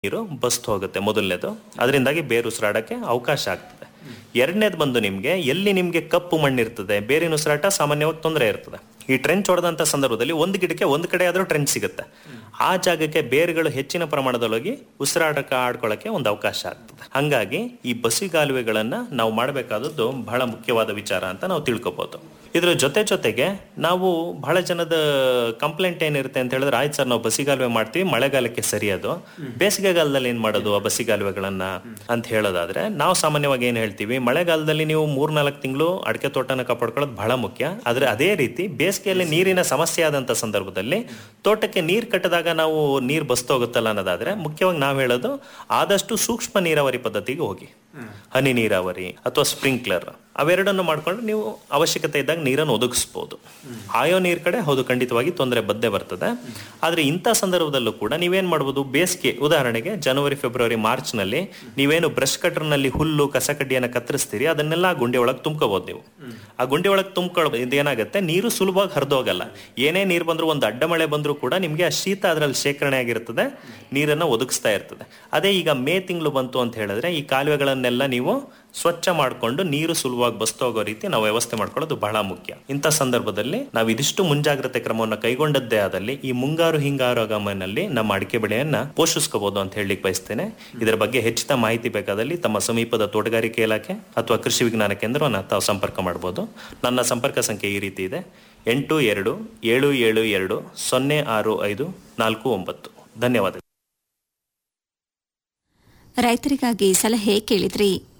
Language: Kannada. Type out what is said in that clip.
ನೀರು ಬಸ್ತು ಹೋಗುತ್ತೆ ಮೊದಲನೇದು ಅದರಿಂದಾಗಿ ಬೇರು ಉಸಿರಾಡಕ್ಕೆ ಅವಕಾಶ ಆಗ್ತದೆ ಎರಡನೇದು ಬಂದು ನಿಮಗೆ ಎಲ್ಲಿ ನಿಮಗೆ ಕಪ್ಪು ಮಣ್ಣಿರ್ತದೆ ಬೇರಿನ ಉಸಿರಾಟ ಸಾಮಾನ್ಯವಾಗಿ ತೊಂದರೆ ಇರ್ತದೆ ಈ ಟ್ರೆಂಚ್ ಹೊಡೆದಂತ ಸಂದರ್ಭದಲ್ಲಿ ಒಂದು ಗಿಡಕ್ಕೆ ಒಂದು ಕಡೆ ಆದ್ರೂ ಟ್ರೆಂಚ್ ಸಿಗುತ್ತೆ ಆ ಜಾಗಕ್ಕೆ ಬೇರುಗಳು ಹೆಚ್ಚಿನ ಪ್ರಮಾಣದಲ್ಲಿ ಹೋಗಿ ಉಸಿರಾಟಕ್ಕೆ ಆಡ್ಕೊಳ್ಳೋಕೆ ಒಂದು ಅವಕಾಶ ಆಗ್ತದೆ ಹಂಗಾಗಿ ಈ ಬಸಿಗಾಲುವೆಗಳನ್ನ ನಾವು ಮಾಡಬೇಕಾದದ್ದು ಬಹಳ ಮುಖ್ಯವಾದ ವಿಚಾರ ಅಂತ ನಾವು ತಿಳ್ಕೊಬಹುದು ಇದ್ರ ಜೊತೆ ಜೊತೆಗೆ ನಾವು ಬಹಳ ಜನದ ಕಂಪ್ಲೇಂಟ್ ಏನಿರುತ್ತೆ ಅಂತ ಹೇಳಿದ್ರೆ ಆಯ್ತು ಸರ್ ನಾವು ಬಸಿಗಾಲುವೆ ಮಾಡ್ತೀವಿ ಮಳೆಗಾಲಕ್ಕೆ ಸರಿ ಅದು ಬೇಸಿಗೆಗಾಲದಲ್ಲಿ ಏನ್ ಮಾಡೋದು ಆ ಬಸಿಗಾಲುವೆಗಳನ್ನ ಅಂತ ಹೇಳೋದಾದ್ರೆ ನಾವು ಸಾಮಾನ್ಯವಾಗಿ ಏನ್ ಹೇಳ್ತೀವಿ ಮಳೆಗಾಲದಲ್ಲಿ ನೀವು ಮೂರ್ನಾಲ್ಕು ತಿಂಗಳು ಅಡಿಕೆ ತೋಟನ ಕಾಪಾಡ್ಕೊಳ್ಳೋದು ಬಹಳ ಮುಖ್ಯ ಆದ್ರೆ ಅದೇ ರೀತಿ ಬೇಸಿಗೆಯಲ್ಲಿ ನೀರಿನ ಸಮಸ್ಯೆ ಆದಂತ ಸಂದರ್ಭದಲ್ಲಿ ತೋಟಕ್ಕೆ ನೀರ್ ಕಟ್ಟದಾಗ ನಾವು ನೀರ್ ಬಸ್ತೋಗುತ್ತಲ್ಲ ಅನ್ನೋದಾದ್ರೆ ಮುಖ್ಯವಾಗಿ ನಾವು ಹೇಳೋದು ಆದಷ್ಟು ಸೂಕ್ಷ್ಮ ನೀರಾವರಿ ಪದ್ಧತಿಗೆ ಹೋಗಿ ಹನಿ ನೀರಾವರಿ ಅಥವಾ ಸ್ಪ್ರಿಂಕ್ಲರ್ ಅವೆರಡನ್ನು ಮಾಡ್ಕೊಂಡು ನೀವು ಅವಶ್ಯಕತೆ ಇದ್ದಾಗ ನೀರನ್ನು ಒದಗಿಸ್ಬೋದು ಆಯೋ ನೀರ್ ಕಡೆ ಹೌದು ಖಂಡಿತವಾಗಿ ತೊಂದರೆ ಬದ್ದೇ ಬರ್ತದೆ ಆದ್ರೆ ಇಂಥ ಸಂದರ್ಭದಲ್ಲೂ ಕೂಡ ನೀವೇನ್ ಮಾಡ್ಬೋದು ಬೇಸಿಗೆ ಉದಾಹರಣೆಗೆ ಜನವರಿ ಫೆಬ್ರವರಿ ಮಾರ್ಚ್ ನಲ್ಲಿ ನೀವೇನು ಬ್ರಷ್ ಕಟರ್ ನಲ್ಲಿ ಹುಲ್ಲು ಕಸ ಕಡ್ಡಿಯನ್ನ ಕತ್ತರಿಸ್ತೀರಿ ಅದನ್ನೆಲ್ಲ ಆ ಗುಂಡಿ ಒಳಗೆ ತುಂಬ್ಕೋಬಹುದು ನೀವು ಆ ಗುಂಡಿ ಒಳಗೆ ತುಂಬ್ಕೊಳ್ಳೋ ಇದೇನಾಗುತ್ತೆ ನೀರು ಸುಲಭವಾಗಿ ಹರಿದೋಗಲ್ಲ ಏನೇ ನೀರು ಬಂದ್ರು ಒಂದು ಅಡ್ಡ ಮಳೆ ಬಂದ್ರು ಕೂಡ ನಿಮ್ಗೆ ಆ ಶೀತ ಅದರಲ್ಲಿ ಶೇಖರಣೆ ಆಗಿರ್ತದೆ ನೀರನ್ನ ಒದಗಿಸ್ತಾ ಇರ್ತದೆ ಅದೇ ಈಗ ಮೇ ತಿಂಗಳು ಬಂತು ಅಂತ ಹೇಳಿದ್ರೆ ಈ ಕಾಲುವೆಗಳನ್ನೆಲ್ಲ ನೀವು ಸ್ವಚ್ಛ ಮಾಡಿಕೊಂಡು ನೀರು ಸುಲಭವಾಗಿ ಬಸ್ತೋಗೋ ರೀತಿ ನಾವು ವ್ಯವಸ್ಥೆ ಮಾಡ್ಕೊಳ್ಳೋದು ಬಹಳ ಮುಖ್ಯ ಇಂಥ ಸಂದರ್ಭದಲ್ಲಿ ನಾವು ಇದಿಷ್ಟು ಮುಂಜಾಗ್ರತೆ ಕ್ರಮವನ್ನು ಕೈಗೊಂಡದ್ದೇ ಆದಲ್ಲಿ ಈ ಮುಂಗಾರು ಹಿಂಗಾರು ಆಗಮನಲ್ಲಿ ನಮ್ಮ ಅಡಿಕೆ ಬೆಳೆಯನ್ನ ಪೋಷಿಸ್ಕೋಬಹುದು ಅಂತ ಹೇಳಲಿಕ್ಕೆ ಬಯಸ್ತೇನೆ ಇದರ ಬಗ್ಗೆ ಹೆಚ್ಚಿನ ಮಾಹಿತಿ ಬೇಕಾದಲ್ಲಿ ತಮ್ಮ ಸಮೀಪದ ತೋಟಗಾರಿಕೆ ಇಲಾಖೆ ಅಥವಾ ಕೃಷಿ ವಿಜ್ಞಾನ ಕೇಂದ್ರವನ್ನು ತಾವು ಸಂಪರ್ಕ ಮಾಡಬಹುದು ನನ್ನ ಸಂಪರ್ಕ ಸಂಖ್ಯೆ ಈ ರೀತಿ ಇದೆ ಎಂಟು ಎರಡು ಏಳು ಏಳು ಎರಡು ಸೊನ್ನೆ ಆರು ಐದು ನಾಲ್ಕು ಒಂಬತ್ತು ಧನ್ಯವಾದ ರೈತರಿಗಾಗಿ ಸಲಹೆ ಕೇಳಿದ್ರಿ